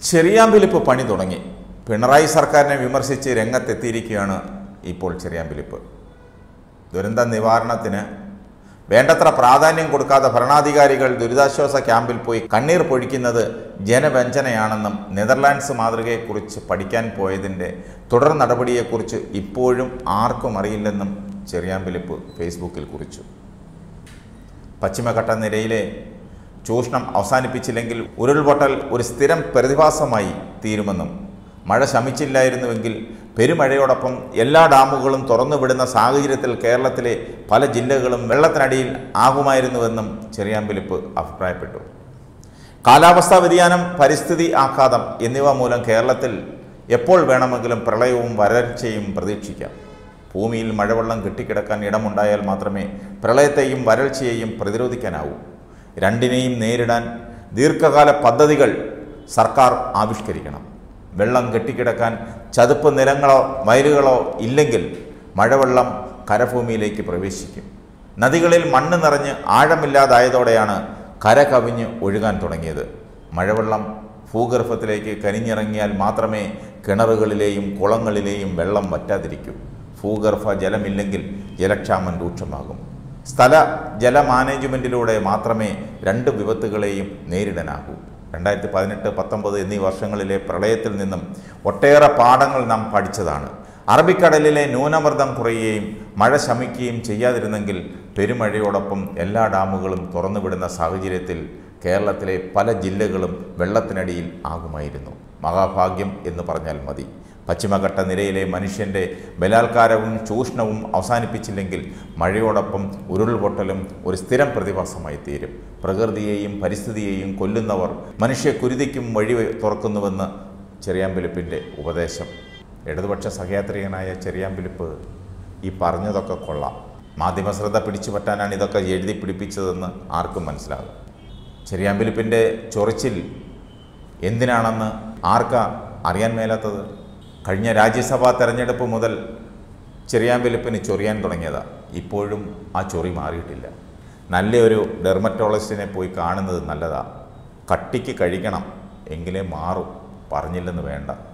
ചെറിയാമ്പിലിപ്പ് പണി തുടങ്ങി പിണറായി സർക്കാരിനെ വിമർശിച്ച് രംഗത്തെത്തിയിരിക്കുകയാണ് ഇപ്പോൾ ചെറിയാമ്പിലിപ്പ് ദുരന്ത നിവാരണത്തിന് വേണ്ടത്ര പ്രാധാന്യം കൊടുക്കാതെ ഭരണാധികാരികൾ ദുരിതാശ്വാസ ക്യാമ്പിൽ പോയി കണ്ണീർ പൊഴിക്കുന്നത് ജനവഞ്ചനയാണെന്നും നെതർലാൻഡ്സ് മാതൃകയെക്കുറിച്ച് പഠിക്കാൻ പോയതിൻ്റെ തുടർ നടപടിയെക്കുറിച്ച് ഇപ്പോഴും ആർക്കും അറിയില്ലെന്നും ചെറിയാമ്പിലിപ്പ് ഫേസ്ബുക്കിൽ കുറിച്ചു പശ്ചിമഘട്ട നിരയിലെ ചൂഷണം അവസാനിപ്പിച്ചില്ലെങ്കിൽ ഉരുൾപൊട്ടൽ ഒരു സ്ഥിരം പ്രതിഭാസമായി തീരുമെന്നും മഴ ശമിച്ചില്ലായിരുന്നുവെങ്കിൽ പെരുമഴയോടൊപ്പം എല്ലാ ഡാമുകളും തുറന്നുവിടുന്ന സാഹചര്യത്തിൽ കേരളത്തിലെ പല ജില്ലകളും വെള്ളത്തിനടിയിൽ ആകുമായിരുന്നുവെന്നും ചെറിയാമ്പിലിപ്പ് അഭിപ്രായപ്പെട്ടു കാലാവസ്ഥാ വ്യതിയാനം പരിസ്ഥിതി ആഘാതം എന്നിവ മൂലം കേരളത്തിൽ എപ്പോൾ വേണമെങ്കിലും പ്രളയവും വരൾച്ചയും പ്രതീക്ഷിക്കാം ഭൂമിയിൽ മഴവെള്ളം കെട്ടിക്കിടക്കാൻ ഇടമുണ്ടായാൽ മാത്രമേ പ്രളയത്തെയും വരൾച്ചയെയും പ്രതിരോധിക്കാനാവൂ രണ്ടിനെയും നേരിടാൻ ദീർഘകാല പദ്ധതികൾ സർക്കാർ ആവിഷ്കരിക്കണം വെള്ളം കെട്ടിക്കിടക്കാൻ ചതുപ്പ് നിലങ്ങളോ വയലുകളോ ഇല്ലെങ്കിൽ മഴവെള്ളം കരഭൂമിയിലേക്ക് പ്രവേശിക്കും നദികളിൽ മണ്ണ് നിറഞ്ഞ് ആഴമില്ലാതായതോടെയാണ് കര കവിഞ്ഞ് ഒഴുകാൻ തുടങ്ങിയത് മഴവെള്ളം ഭൂഗർഭത്തിലേക്ക് കനിഞ്ഞിറങ്ങിയാൽ മാത്രമേ കിണറുകളിലെയും കുളങ്ങളിലെയും വെള്ളം വറ്റാതിരിക്കൂ ഭൂഗർഭ ജലമില്ലെങ്കിൽ ജലക്ഷാമം രൂക്ഷമാകും സ്ഥല ജല മാനേജ്മെൻറ്റിലൂടെ മാത്രമേ രണ്ട് വിപത്തുകളെയും നേരിടാനാകൂ രണ്ടായിരത്തി പതിനെട്ട് പത്തൊമ്പത് എന്നീ വർഷങ്ങളിലെ പ്രളയത്തിൽ നിന്നും ഒട്ടേറെ പാഠങ്ങൾ നാം പഠിച്ചതാണ് അറബിക്കടലിലെ ന്യൂനമർദ്ദം കുറയുകയും മഴ ശമിക്കുകയും ചെയ്യാതിരുന്നെങ്കിൽ പെരുമഴയോടൊപ്പം എല്ലാ ഡാമുകളും തുറന്നുവിടുന്ന സാഹചര്യത്തിൽ കേരളത്തിലെ പല ജില്ലകളും വെള്ളത്തിനടിയിൽ ആകുമായിരുന്നു മഹാഭാഗ്യം എന്ന് പറഞ്ഞാൽ മതി പശ്ചിമഘട്ട നിരയിലെ മനുഷ്യൻ്റെ ബലാത്കാരവും ചൂഷണവും അവസാനിപ്പിച്ചില്ലെങ്കിൽ മഴയോടൊപ്പം ഉരുൾപൊട്ടലും ഒരു സ്ഥിരം പ്രതിഭാസമായി തീരും പ്രകൃതിയെയും പരിസ്ഥിതിയെയും കൊല്ലുന്നവർ മനുഷ്യക്കുരുതിക്കും വഴി തുറക്കുന്നുവെന്ന് ചെറിയാമ്പിലിപ്പിൻ്റെ ഉപദേശം ഇടതുപക്ഷ സഹയാത്രികനായ ചെറിയാമ്പിലിപ്പ് ഈ പറഞ്ഞതൊക്കെ കൊള്ളാം മാധ്യമശ്രദ്ധ പിടിച്ചു പറ്റാനാണ് ഇതൊക്കെ എഴുതി പിടിപ്പിച്ചതെന്ന് ആർക്കും മനസ്സിലാകും ചെറിയാമ്പിലിപ്പിൻ്റെ ചൊറിച്ചിൽ എന്തിനാണെന്ന് ആർക്കാ അറിയാൻ മേലാത്തത് കഴിഞ്ഞ രാജ്യസഭാ തെരഞ്ഞെടുപ്പ് മുതൽ ചെറിയാമ്പിലിപ്പിന് ചൊറിയാൻ തുടങ്ങിയതാ ഇപ്പോഴും ആ ചൊറി മാറിയിട്ടില്ല നല്ലൊരു ഡെർമറ്റോളജിസ്റ്റിനെ പോയി കാണുന്നത് നല്ലതാ കട്ടിക്ക് കഴിക്കണം എങ്കിലേ മാറും പറഞ്ഞില്ലെന്ന് വേണ്ട